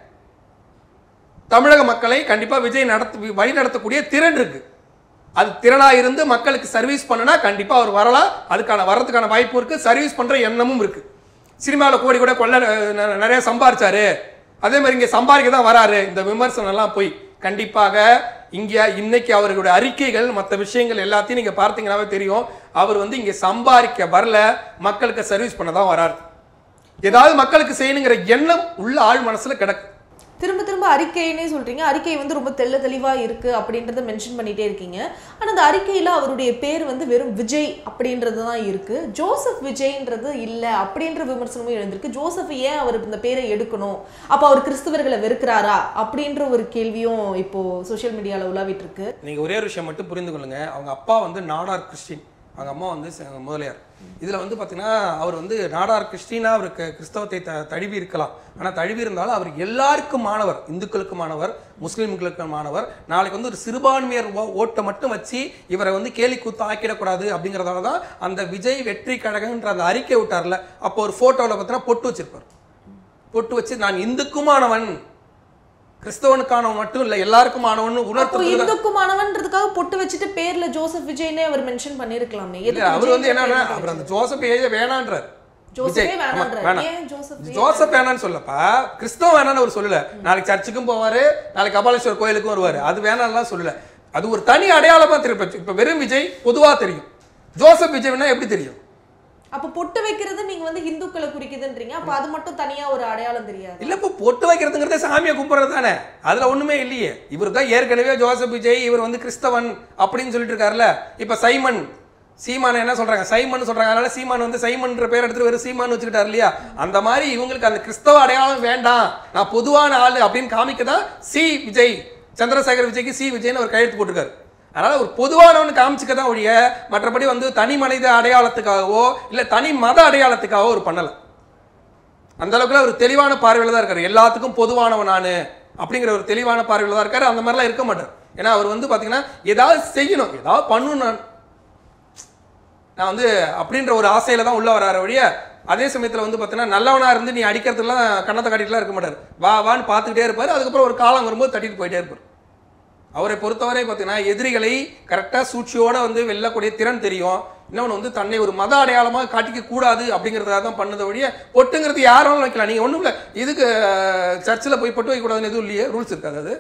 தமிழக மக்களை கண்டிப்பா விஜய் நடத்த வழி நடத்தக்கூடிய திறன் இருக்கு அது திறனா இருந்து மக்களுக்கு சர்வீஸ் பண்ணுனா கண்டிப்பா அவர் வரலாம் அதுக்கான வரதுக்கான வாய்ப்பு இருக்கு சர்வீஸ் பண்ற எண்ணமும் இருக்கு சினிமாவில் கோடி கூட கொள்ள அஹ், ந- நிறைய சம்பாரிச்சாரு அதே மாதிரி இங்க சம்பாதிக்க தான் வராரு இந்த விமர்சனம் எல்லாம் போய் கண்டிப்பாக இங்க இன்னைக்கு அவர்களுடைய அறிக்கைகள் மற்ற விஷயங்கள் எல்லாத்தையும் நீங்க பார்த்தீங்கன்னாவே தெரியும் அவர் வந்து இங்க சம்பாதிக்க வரல மக்களுக்கு சர்வீஸ் பண்ண தான் வராரு ஏதாவது மக்களுக்கு செய்யணுங்கிற எண்ணம் உள்ள ஆழ் மனசுல கிடக்கு திரும்ப திரும்ப அறிக்கைன்னே சொல்றீங்க அறிக்கை வந்து ரொம்ப தெள்ள தெளிவா இருக்கு அப்படின்றத மென்ஷன் பண்ணிட்டே இருக்கீங்க ஆனா அந்த அறிக்கையில அவருடைய பேர் வந்து வெறும் விஜய் அப்படின்றது தான் இருக்கு ஜோசப் விஜய்ன்றது இல்ல அப்படின்ற விமர்சனமும் எழுந்திருக்கு ஜோசப் ஏன் அவர் இந்த பேரை எடுக்கணும் அப்ப அவர் கிறிஸ்தவர்களை வெறுக்கிறாரா அப்படின்ற ஒரு கேள்வியும் இப்போ சோஷியல் மீடியால உலாவிட்டு இருக்கு நீங்க ஒரே ஒரு விஷயம் மட்டும் புரிந்து கொள்ளுங்க அவங்க அப்பா வந்து நாடார் கிறிஸ்டின் அவங்க அம்மா வந்து ச- முதலியார் இதுல வந்து பாத்தீங்கன்னா அவர் வந்து நாடார் கிறிஸ்டினா அவருக்கு கிறிஸ்தவத்தை த தழுவி இருக்கலாம் ஆனா தழுவி இருந்தாலும் அவர் எல்லாருக்கும் மாணவர் இந்துக்களுக்கு மாணவர் முஸ்லீம்களுக்கு மாணவர் நாளைக்கு வந்து ஒரு சிறுபான்மையர் ஓ- ஓட்டை மட்டும் வச்சு இவரை வந்து கேலி கூத்து ஆக்கிடக்கூடாது அப்படிங்கறதால தான் அந்த விஜய் வெற்றி கழகன்ற அந்த அறிக்கை விட்டார்ல அப்போ ஒரு போட்டோவில் பார்த்தீங்கன்னா பொட்டு வச்சிருப்பார் பொட்டு வச்சு நான் இந்துக்குமானவன் கிறிஸ்தவனுக்கானவன் மட்டும் இல்லை எல்லாருக்குமானவன் அப்போ உணர்த்துறது இந்துக்குமானவன்றதுக்காக பொட்டு வச்சுட்டு பேர்ல ஜோசப் விஜய்னே அவர் மென்ஷன் பண்ணிருக்கலாமே இல்ல எதுக்கு அவர் வந்து விஜய்ன்ற என்னன்னா பேர் அவர் அந்த ஜோசப் ஏஜ வேணான்றார் ஜோசப்பே விஜய், ஆமா, வேணான்றார். வேணாம். ஏன் ஜோசப் ஜோசப் வேணான்னு சொல்லப்பா கிறிஸ்தவ வேணான்னு அவர் சொல்லல நாளைக்கு சர்ச்சுக்கும் போவாரு நாளைக்கு கபாலீஸ்வரர் கோயிலுக்கும் வருவாரு அது வேணாம்லாம் சொல்லல அது ஒரு தனி அடையாளமா தெரியும் இப்ப வெறும் விஜய் பொதுவா தெரியும் ஜோசப் விஜய்னா எப்படி தெரியும் அப்ப பொட்டு வைக்கிறது நீங்க வந்து இந்துக்களை குறிக்குதுன்றீங்க அப்ப அது மட்டும் தனியா ஒரு அடையாளம் தெரியாது இல்ல இப்போ பொட்டு வைக்கிறதுங்கிறதே சாமியை கும்பிட்றது தானே அதுல ஒண்ணுமே இல்லையே இவர் தான் ஏற்கனவே ஜோசப் விஜய் இவர் வந்து கிறிஸ்தவன் அப்படின்னு சொல்லிட்டு இருக்காருல்ல இப்ப சைமன் சீமான் என்ன சொல்றாங்க சைமன் சொல்றாங்க அதனால சீமான் வந்து சைமன்ற பேர் எடுத்துட்டு வெறும் சீமான் வச்சுக்கிட்டாரு இல்லையா அந்த மாதிரி இவங்களுக்கு அந்த கிறிஸ்தவ அடையாளம் வேண்டாம் நான் பொதுவான ஆளு அப்படின்னு காமிக்க தான் சி விஜய் சந்திரசேகர் விஜய்க்கு சி விஜய்னு ஒரு கையெழுத்து போட்டிருக்காரு அதனால ஒரு பொதுவானவனு காமிச்சுக்க தான் ஒழிய மற்றபடி வந்து தனி மனித அடையாளத்துக்காகவோ இல்லை தனி மத அடையாளத்துக்காகவோ ஒரு பண்ணலை அந்த அளவுக்குலாம் ஒரு தெளிவான பார்வையில் தான் இருக்காரு எல்லாத்துக்கும் பொதுவானவன் நான் அப்படிங்கிற ஒரு தெளிவான பார்வையில் தான் இருக்காரு அந்த மாதிரிலாம் இருக்க மாட்டார் ஏன்னா அவர் வந்து பார்த்தீங்கன்னா ஏதாவது செய்யணும் ஏதாவது பண்ணணும் நான் நான் வந்து அப்படின்ற ஒரு ஆசையில தான் உள்ள வராரு வழிய அதே சமயத்தில் வந்து பார்த்தீங்கன்னா நல்லவனா இருந்து நீ அடிக்கிறதுலாம் கண்ணத்தை காட்டிட்டுலாம் இருக்க மாட்டார் வா வான்னு பார்த்துக்கிட்டே இருப்பார் அதுக்கப்புறம் ஒரு காலம் வரும்போது தட்டிட்டு போயிட்டே இருப்பார் அவரை பொறுத்தவரை பார்த்தீங்கன்னா எதிரிகளை கரெக்டாக சூழ்ச்சியோட வந்து வெல்லக்கூடிய திறன் தெரியும் இன்னொன்று வந்து தன்னை ஒரு மத அடையாளமாக காட்டிக்க கூடாது அப்படிங்கிறதுக்காக தான் பண்ணதை வழிய பொட்டுங்கிறது யாராலும் வைக்கலாம் நீங்கள் ஒன்றும் இல்லை இதுக்கு சர்ச்சில் போய் பொட்டு வைக்கக்கூடாதுன்னு எதுவும் இல்லையே ரூல்ஸ் இருக்காது அது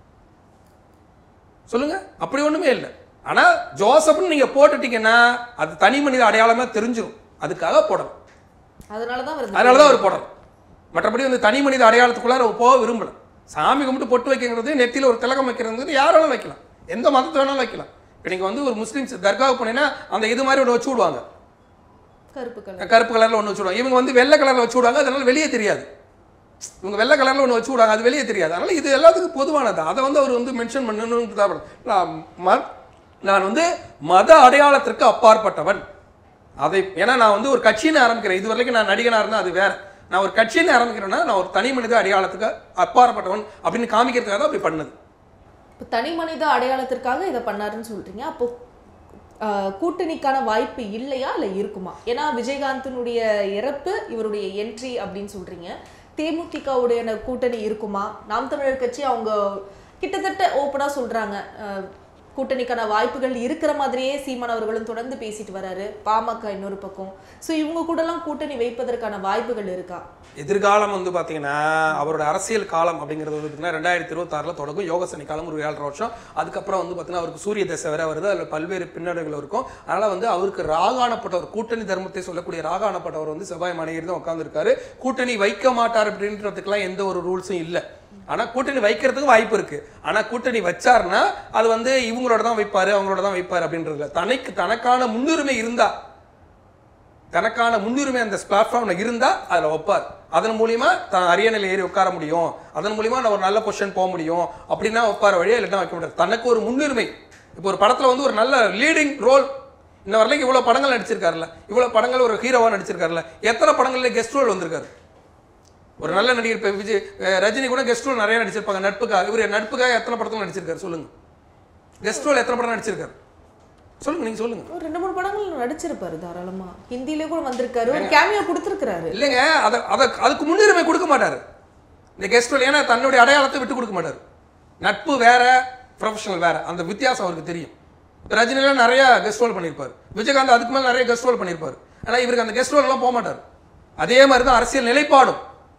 சொல்லுங்க அப்படி ஒன்றுமே இல்லை ஆனால் ஜோசப்னு நீங்கள் போட்டுட்டீங்கன்னா அது தனி மனித அடையாளமாக தெரிஞ்சிடும் அதுக்காக போடணும் அதனால தான் வருது அதனால தான் அவர் போடணும் மற்றபடி வந்து தனி மனித அடையாளத்துக்குள்ளார அவர் போக விரும்பல சாமி கும்பிட்டு பொட்டு வைக்கிறது நெத்தியில் ஒரு திலகம் வைக்கிறது யாராலும் வைக்கலாம் எந்த மதத்தை வேணாலும் வைக்கலாம் இப்போ நீங்கள் வந்து ஒரு முஸ்லீம்ஸ் தர்காவுக்கு போனீங்கன்னா அந்த இது மாதிரி ஒன்று வச்சு விடுவாங்க கருப்பு கலர் கருப்பு கலரில் ஒன்று வச்சு விடுவாங்க இவங்க வந்து வெள்ளை கலரில் வச்சு விடுவாங்க அதனால வெளியே தெரியாது இவங்க வெள்ளை கலரில் ஒன்று வச்சு விடுவாங்க அது வெளியே தெரியாது அதனால இது எல்லாத்துக்கும் பொதுவானது அதை வந்து அவர் வந்து மென்ஷன் பண்ணணும்னு தான் நான் ம- நான் வந்து மத அடையாளத்திற்கு அப்பாற்பட்டவன் அதை ஏன்னா நான் வந்து ஒரு கட்சின்னு ஆரம்பிக்கிறேன் இது வரைக்கும் நான் நடிகனாக இருந்தால் அது வேற நான் ஒரு கட்சின்னு ஆரம்பிக்கிறேன்னா நான் ஒரு தனி மனித அடையாளத்துக்கு அப்பாற்பட்டவன் அப்படின்னு காமிக்கிறதுக்காக தான் அப்படி பண்ணது இப்போ தனி மனித அடையாளத்திற்காக இதை பண்ணாருன்னு சொல்றீங்க அப்போ ஆஹ், கூட்டணிக்கான வாய்ப்பு இல்லையா இல்லை இருக்குமா ஏன்னா விஜயகாந்தினுடைய இறப்பு இவருடைய என்ட்ரி அப்படின்னு சொல்றீங்க தேமுதிகவுடைய கூட்டணி இருக்குமா நாம் தமிழர் கட்சி அவங்க கிட்டத்தட்ட ஓப்பனா சொல்றாங்க ஆஹ், கூட்டணிக்கான வாய்ப்புகள் இருக்கிற மாதிரியே சீமான் அவர்களும் தொடர்ந்து பேசிட்டு வராரு பாமக இன்னொரு பக்கம் ஸோ இவங்க கூடலாம் கூட்டணி வைப்பதற்கான வாய்ப்புகள் இருக்கா எதிர்காலம் வந்து பார்த்தீங்கன்னா அவரோட அரசியல் காலம் அப்படிங்கிறது வந்து பார்த்தீங்கன்னா ரெண்டாயிரத்தி இருபத்தாறில் தொடங்கும் யோக சனி காலம் ஒரு ஏழரை வருஷம் அதுக்கப்புறம் வந்து பார்த்தீங்கன்னா அவருக்கு சூரிய தசை வேற வருது அதில் பல்வேறு பின்னடைகள் இருக்கும் அதனால் வந்து அவருக்கு ராகானப்பட்டவர் கூட்டணி தர்மத்தை சொல்லக்கூடிய ராகானப்பட்டவர் வந்து செவ்வாய் மனையில் தான் உட்காந்துருக்காரு கூட்டணி வைக்க மாட்டார் அப்படின்றதுக்கெல்லாம் எந்த ஒரு ரூல்ஸும் இல்லை ஆனால் கூட்டணி வைக்கிறதுக்கு வாய்ப்பு இருக்கு ஆனால் கூட்டணி வச்சாருன்னா அது வந்து இவங்களோட தான் வைப்பாரு அவங்களோட தான் வைப்பாரு அப்படின்றதுல தனக்கு தனக்கான முன்னுரிமை இருந்தா தனக்கான முன்னுரிமை அந்த பிளாட்ஃபார்ம்ல இருந்தா அதுல வைப்பார் அதன் மூலியமா தான் அரியணையில் ஏறி உட்கார முடியும் அதன் மூலியமா நான் ஒரு நல்ல பொசிஷன் போக முடியும் அப்படின்னா வைப்பார வழியா இல்லைன்னா வைக்க முடியாது தனக்கு ஒரு முன்னுரிமை இப்போ ஒரு படத்துல வந்து ஒரு நல்ல லீடிங் ரோல் இன்ன வரைக்கும் இவ்வளவு படங்கள் நடிச்சிருக்காருல்ல இவ்வளவு படங்கள் ஒரு ஹீரோவா நடிச்சிருக்காருல்ல எத்தனை படங்கள்ல கெஸ்ட் ரோல் வந்திருக்காரு ஒரு நல்ல நடிகர் இப்போ விஜய் அஹ் ரஜினி கூட கெஸ்ட் ரோல் நிறைய நடிச்சிருப்பாங்க நட்புக்காக இவர் நட்புக்காக எத்தனை படத்துல நடிச்சிருக்காரு சொல்லுங்க கெஸ்ட் ரோல் எத்தனை படம் நடிச்சிருக்காரு சொல்லுங்க நீங்க சொல்லுங்க ஒரு ரெண்டு மூணு படங்கள் நடிச்சிருப்பாரு தாராளமா ஹிந்திலே கூட வந்திருக்காரு ஒரு கேமியோ கொடுத்துருக்காரு இல்லைங்க அதை அதை அதுக்கு முன்னுரிமை கொடுக்க மாட்டாரு இந்த கெஸ்ட் ரோல் ஏன்னா தன்னுடைய அடையாளத்தை விட்டு கொடுக்க மாட்டாரு நட்பு வேற ப்ரொஃபஷனல் வேற அந்த வித்தியாசம் அவருக்கு தெரியும் இப்போ ரஜினிலாம் நிறைய கெஸ்ட் ரோல் பண்ணியிருப்பார் விஜயகாந்த் அதுக்கு மேலே நிறைய கெஸ்ட் ரோல் பண்ணியிருப்பார் ஆனால் இவருக்கு அந்த கெஸ்ட் ரோல்லாம் போக மாட்டார் அதே மாதிரி தான் அரசியல் நிலைப்பாடும்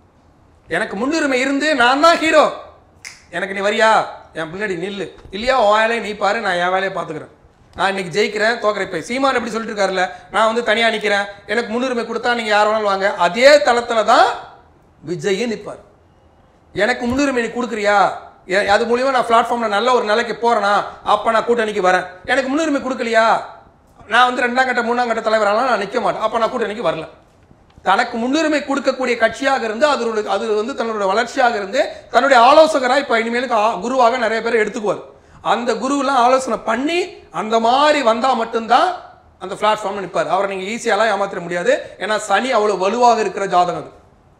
எனக்கு முன்னுரிமை இருந்து நான் தான் ஹீரோ எனக்கு நீ வரியா என் பின்னாடி நில்லு இல்லையா உன் வேலையை நீ பாரு நான் என் வேலையை பார்த்துக்கிறேன் நான் இன்னைக்கு ஜெயிக்கிறேன் தோக்குறேன் இப்போ சீமான் எப்படி சொல்லிட்டு இருக்காருல்ல நான் வந்து தனியாக நிற்கிறேன் எனக்கு முன்னுரிமை கொடுத்தா நீங்கள் யார் வேணாலும் வாங்க அதே தளத்தில் தான் விஜயும் நிற்பார் எனக்கு முன்னுரிமை நீ கொடுக்குறியா எ- அது மூலியமா நான் பிளாட்ஃபார்ம்ல நல்ல ஒரு நிலைக்கு போறேனா அப்ப நான் கூட்டணிக்கு வரேன் எனக்கு முன்னுரிமை கொடுக்கலையா நான் வந்து ரெண்டாம் கட்ட மூணாம் கட்ட தலைவராலாம் நான் நிற்க மாட்டேன் அப்ப நான் கூட்டணிக்கு வரல தனக்கு முன்னுரிமை கொடுக்கக்கூடிய கட்சியாக இருந்து அது ஒரு- அது வந்து தன்னுடைய வளர்ச்சியாக இருந்து தன்னுடைய ஆலோசகராக இப்போ இனிமேலுக்கு ஆ- குருவாக நிறைய பேர் எடுத்துக்குவார் அந்த குருவெல்லாம் ஆலோசனை பண்ணி அந்த மாதிரி வந்தால் மட்டும்தான் அந்த பிளாட்ஃபார்ம்ல நிற்பார் அவரை நீங்கள் ஈஸியாலாம் ஏமாத்திட முடியாது ஏன்னா சனி அவ்வளோ வலுவாக இருக்கிற ஜாதகம் அது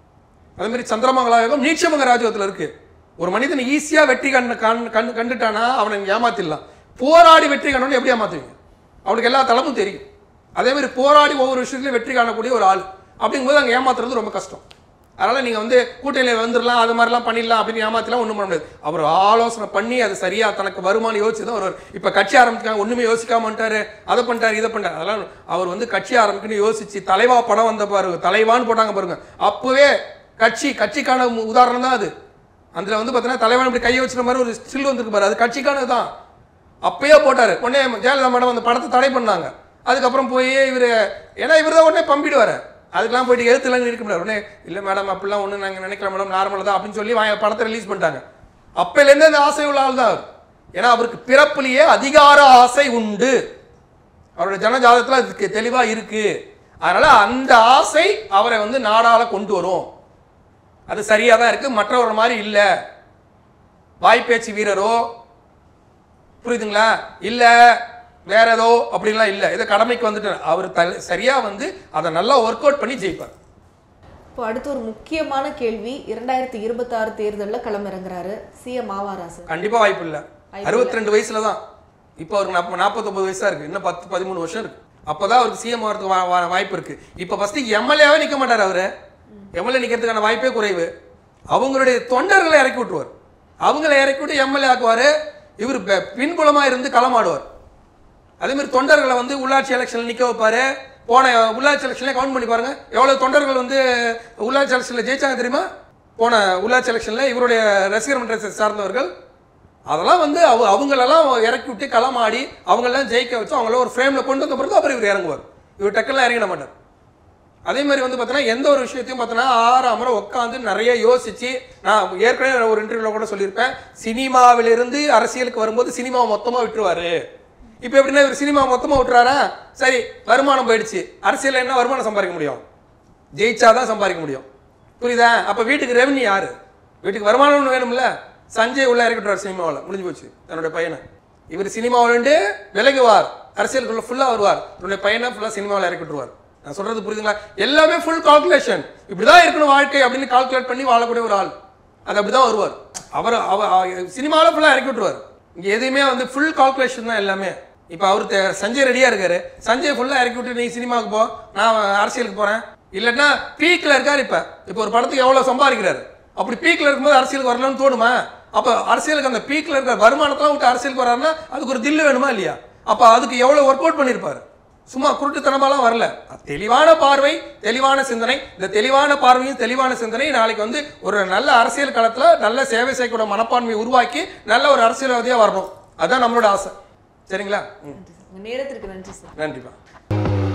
அதே மாதிரி சந்திரமங்கல யோகம் நீட்சமங்க ராஜயோகத்தில் இருக்கு ஒரு மனிதன் ஈஸியா வெற்றி கண்டு கண் கண்டு கண்டுட்டானா அவனை ஏமாத்திடலாம் போராடி வெற்றி கண்டவனை எப்படி ஏமாத்துவீங்க அவனுக்கு எல்லா தளமும் தெரியும் அதே மாதிரி போராடி ஒவ்வொரு விஷயத்துலையும் வெற்றி காணக்கூடிய ஒரு ஆள் அப்படிங்கும்போது அங்கே ஏமாத்துறது ரொம்ப கஷ்டம் அதனால நீங்க வந்து கூட்டணியில் வந்துடலாம் அது மாதிரிலாம் பண்ணிடலாம் அப்படின்னு ஏமாத்தலாம் ஒன்றும் பண்ண முடியாது அவர் ஆலோசனை பண்ணி அது சரியா தனக்கு வருமானம் யோசிச்சு தான் வருவார் இப்போ கட்சி ஆரம்பிக்காங்க ஒண்ணுமே யோசிக்காம வந்துட்டாரு அதை பண்ணிட்டாரு இதை பண்ணிட்டாரு அதெல்லாம் அவர் வந்து கட்சி ஆரம்பிக்கணும்னு யோசிச்சு தலைவா படம் வந்த பாருங்க தலைவான்னு போட்டாங்க பாருங்க அப்பவே கட்சி கட்சிக்கான மு- உதாரணம் தான் அது அதுல வந்து பார்த்தீங்கன்னா தலைவன் இப்படி கையை வச்சுற மாதிரி ஒரு ஸ்டில் வந்திருக்கு பாரு அது கட்சிக்கானது தான் அப்பயே போட்டாரு உடனே ஜெயலலிதா மேடம் அந்த படத்தை தடை பண்ணாங்க அதுக்கப்புறம் போய் இவர் ஏன்னா இவர் தான் உடனே பம்பிடுவார் அதுக்கெல்லாம் போயிட்டு எழுத்துலாம் இருக்க முடியாது உடனே இல்லை மேடம் அப்படிலாம் ஒன்றும் நாங்கள் நினைக்கல மேடம் நார்மல் தான் அப்படின்னு சொல்லி வாங்க படத்தை ரிலீஸ் பண்ணிட்டாங்க அப்பையிலேருந்து அந்த ஆசை உள்ள ஆள் தான் அவர் ஏன்னா அவருக்கு பிறப்புலேயே அதிகார ஆசை உண்டு அவருடைய ஜனஜாதத்தில் அதுக்கு தெளிவாக இருக்கு அதனால அந்த ஆசை அவரை வந்து நாடால கொண்டு வரும் அது சரியாக தான் இருக்கு மற்றவர் மாதிரி இல்லை வாய்ப்பேச்சு வீரரோ புரியுதுங்களா இல்ல வேற ஏதோ அப்படின்லாம் இல்ல ஏதோ கடமைக்கு வந்துட்டு அவர் த- சரியா வந்து அதை நல்லா ஒர்க் அவுட் பண்ணி ஜெயிப்பார் இப்போ அடுத்து ஒரு முக்கியமான கேள்வி இரண்டாயிரத்தி இருபத்தாறு தேர்தலில் களமிறங்குறாரு சிஎம் ஆவாரா சார் கண்டிப்பா வாய்ப்பு இல்ல அறுபத்தி ரெண்டு வயசுல தான் இப்போ அவருக்கு நாப்ப- நாற்பத்தொன்பது வயசா இருக்கு இன்னும் பத்து பதிமூணு வருஷம் இருக்கு அப்பதான் அவருக்கு சிஎம் ஆகிறதுக்கு வா- வா- வாய்ப்பு இருக்கு இப்போ ஃபர்ஸ்ட் எம்எல்ஏவே நிக்க மாட்டார் அவரு எம்எல்ஏ நிக்கிறதுக்கான வாய்ப்பே குறைவு அவங்களுடைய தொண்டர்களை இறக்கி விட்டுருவார் அவங்கள இறக்கி விட்டு எம்எல்ஏ ஆக்குவாரு இவர் பெ- பின்புலமா இருந்து களமாடுவார் அதே மாதிரி தொண்டர்களை வந்து உள்ளாட்சி எலெக்ஷன்ல நிக்க வைப்பாரு போன உள்ளாட்சி எலெக்ஷன்ல கவுண்ட் பண்ணி பாருங்க எவ்வளவு தொண்டர்கள் வந்து உள்ளாட்சி எலெக்ஷன்ல ஜெயிச்சாங்க தெரியுமா போன உள்ளாட்சி எலெக்ஷன்ல இவருடைய ரசிகர் மன்றத்தை சார்ந்தவர்கள் அதெல்லாம் வந்து அவ அவங்களெல்லாம் இறக்கி விட்டு களமாடி அவங்களெல்லாம் ஜெயிக்க வச்சு அவங்கள ஒரு ஃப்ரேம்ல கொண்டு வந்த பிறகு அப்புறம் இவர் இறங்குவார் இவர் டக்குலாம் இறங்கிட மாட்டார் அதே மாதிரி வந்து பார்த்தீங்கன்னா எந்த ஒரு விஷயத்தையும் பார்த்தீங்கன்னா ஆறாமரை உட்காந்து நிறைய யோசிச்சு நான் ஏற்கனவே ஒரு இன்டர்வியூல கூட சொல்லியிருப்பேன் சினிமாவிலிருந்து அரசியலுக்கு வரும்போது சினிமா மொத்தமா விட்டுருவாரு இப்போ எப்படின்னா இவர் சினிமா மொத்தமா விட்டுறாரா சரி வருமானம் போயிடுச்சு அரசியல்ல என்ன வருமானம் சம்பாதிக்க முடியும் ஜெயிச்சாதான் சம்பாதிக்க முடியும் புரியுதா அப்ப வீட்டுக்கு ரெவன்யூ யாரு வீட்டுக்கு வருமானம் ஒண்ணு வேணும்ல சஞ்சய் உள்ள இறக்கிட்டுவார் சினிமாவில் முடிஞ்சு போச்சு தன்னுடைய பையனை இவர் சினிமாவிலிருந்து விலகுவார் அரசியலுக்குள்ள ஃபுல்லா வருவார் தன்னுடைய பையனை ஃபுல்லா சினிமாவில் இறக்கிட்டுருவார் நான் சொல்றது புரியுதுங்களா எல்லாமே ஃபுல் கால்குலேஷன் இப்படிதான் இருக்கணும் வாழ்க்கை அப்படின்னு கால்குலேட் பண்ணி வாழக்கூடிய ஒரு ஆள் அது அப்படிதான் வருவார் அவர் அவர் சினிமாவில் ஃபுல்லா இறக்கி விட்டுருவார் இங்க எதுவுமே வந்து ஃபுல் கால்குலேஷன் தான் எல்லாமே இப்போ அவர் தே- சஞ்சய் ரெடியா இருக்காரு சஞ்சய் ஃபுல்லா இறக்கி விட்டு நீ சினிமாவுக்கு போ நான் அரசியலுக்கு போறேன் இல்லைன்னா பீக்ல இருக்காரு இப்ப இப்போ ஒரு படத்துக்கு எவ்வளவு சம்பாதிக்கிறாரு அப்படி பீக்ல இருக்கும்போது அரசியலுக்கு வரணும்னு தோணுமா அப்ப அரசியலுக்கு அந்த பீக்ல இருக்கிற வருமானத்தெல்லாம் விட்டு அரசியலுக்கு வராருன்னா அதுக்கு ஒரு தில்லு வேணுமா இல்லையா அப்ப அதுக்கு எவ்வளவு ஒர்க் அவுட் பண்ணிருப்பாரு சும்மா குருட்டுத்தனமாலாம் வரல தெளிவான பார்வை தெளிவான சிந்தனை இந்த தெளிவான பார்வையும் தெளிவான சிந்தனை நாளைக்கு வந்து ஒரு நல்ல அரசியல் களத்துல நல்ல சேவை செய்யக்கூடிய மனப்பான்மையை உருவாக்கி நல்ல ஒரு அரசியல்வாதியா வரணும் அதுதான் நம்மளோட ஆசை சரிங்களா ம் உங்க நேரத்திற்கு நன்றி சார் நன்றிப்பா